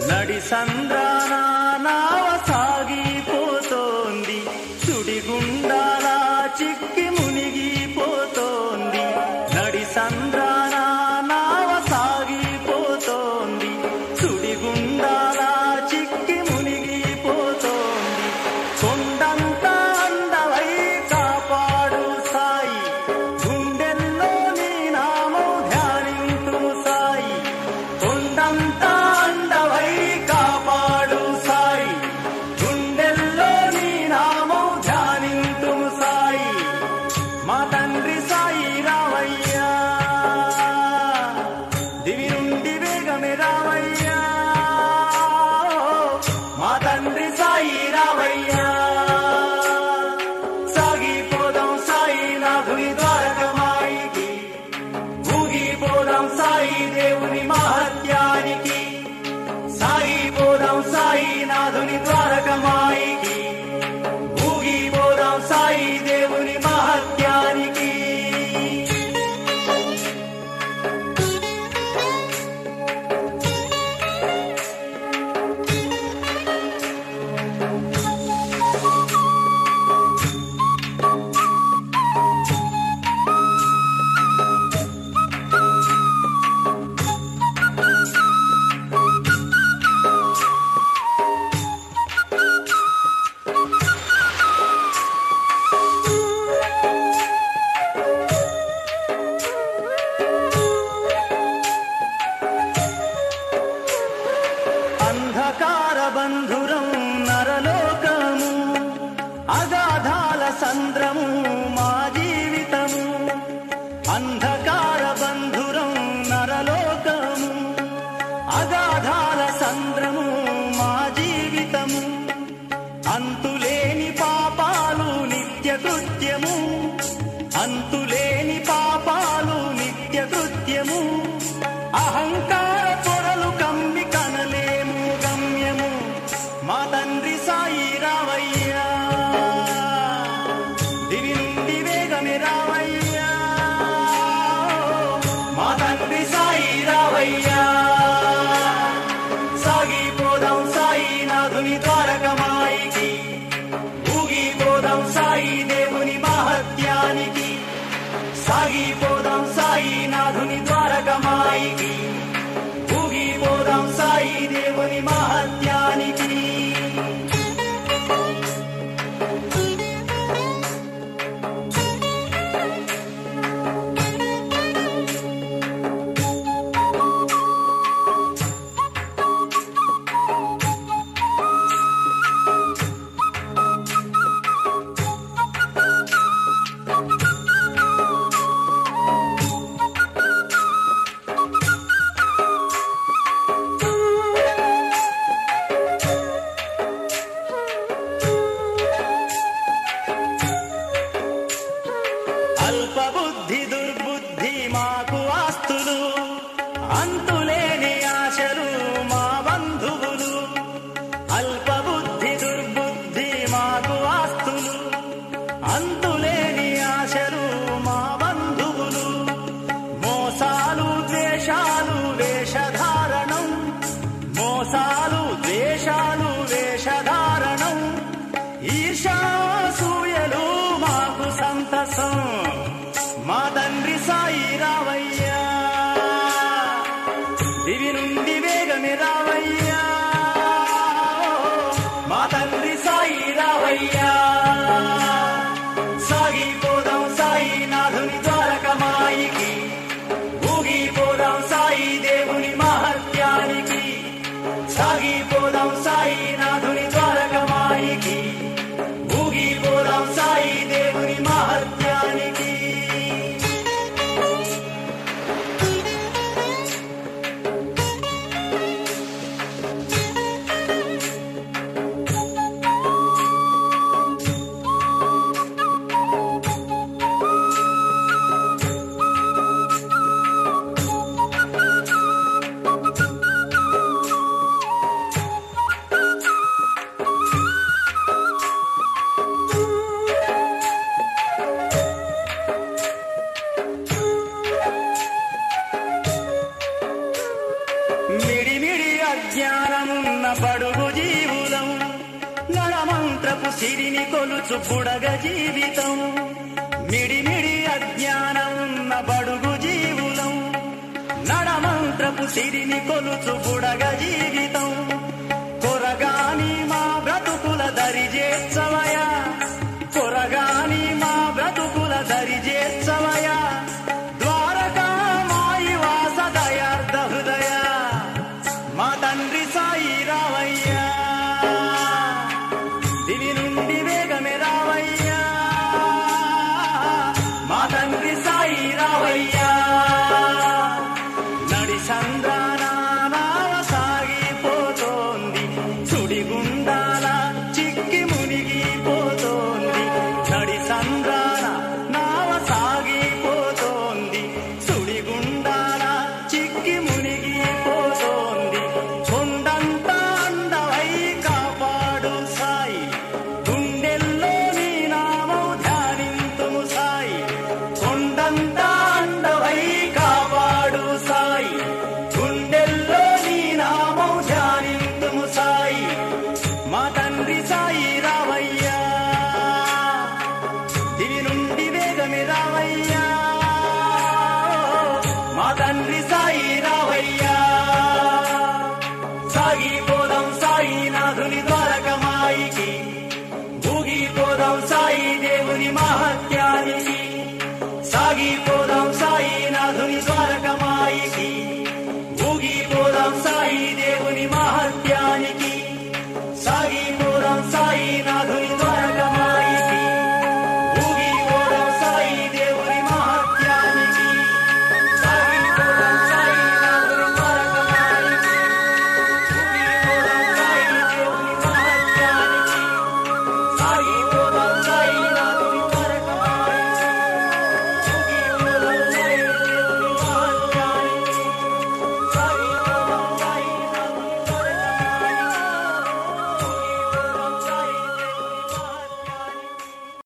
నడి సంద్రాన నావ సాగిపోతోంది సుడిగుండాల చిక్కి మునిగిపోతోంది నడి సంద్రాన నావ సాగిపోతోంది సుడిగుండాల చిక్కి మునిగిపోతోంది కొండంత అందవై కాపాడు సాయి గుండెల్లో నీ నామం ధ్యానింతు సాయి కొండంత అందవై కాపాడు సాయి గుండెల్లో నీ నామం ధ్యానింతు సాయి మా తండ్రి సాయి రావయ్యా దివి నుండి వేగమే రావయ్యా మా తండ్రి సాయి రావయ్యా సాగిపోదాం సాయి నాథుని ద్వారకమాయికి ఊగిపోదాం సాయి దేవుని మహత్యానికి సాగిపోదాం సాయి నాథుని ద్వారకమాయికి ఊగిపోదాం సాయి దేవుని మహత్యానికి అంధకార బంధురం నరలోకము అగాధాల సంద్రము మా జీవితము అంధకార బంధురం నరలోకము అగాధాల సంద్రము మా జీవితము అంతులేని పాపాలు నిత్య కృత్యము అంతులేని పాపాలు నిత్య కృత్యము అహంకార పొరలు కమ్మి కనలేము గమ్యము మా తండ్రి సాయి రావయ్యా దివి నుండి వేగమే రావయ్యా మా తండ్రి సాయి రావయ్యా సాగిపోదాం సాయి నాథుని ద్వారకమాయికి ఊగిపోదాం సాయి దేవుని మహత్యానికి సాగిపోదాం సాయి నాథుని ద్వారకమాయికి ఊగిపోదాం సాయి దేవుని మహత్యానికి అల్పబుద్ధి దుర్బుద్ధి మాకు ఆస్తులు అంతులేని ఆశలు మా బంధువులు అల్పబుద్ధి దుర్బుద్ధి మాకు ఆస్తులు అంతులేని ఆశలు మా బంధువులు మోసాలు ద్వేషాలు వేషధారణం మోసాలు ద్వేషాలు వేషధారణం ఈర్షాసూయలు మాకు సంతసం మా తండ్రి సాయి రావయ్యా దివి నుండి వేగమే రావయ్యా మా తండ్రి సాయి రావయ్యా సాగిపోదాం సాయి నాథుని ద్వారకమాయికి ఊగిపోదాం సాయి దేవుని మహత్యానికి సాగిపోదాం సాయి నాథుని ద్వారకమాయికి ఊగిపోదాం సాయి దేవుని మహత్యానికి అజ్ఞానమున్న బడుగు జీవులం నడమంత్రపు సిరిని కొలుచు బుడగ జీవితం మిడిమిడి అజ్ఞానమున్న బడుగు జీవులం నడమంత్రపు సిరిని కొలుచు బుడగ జీవితం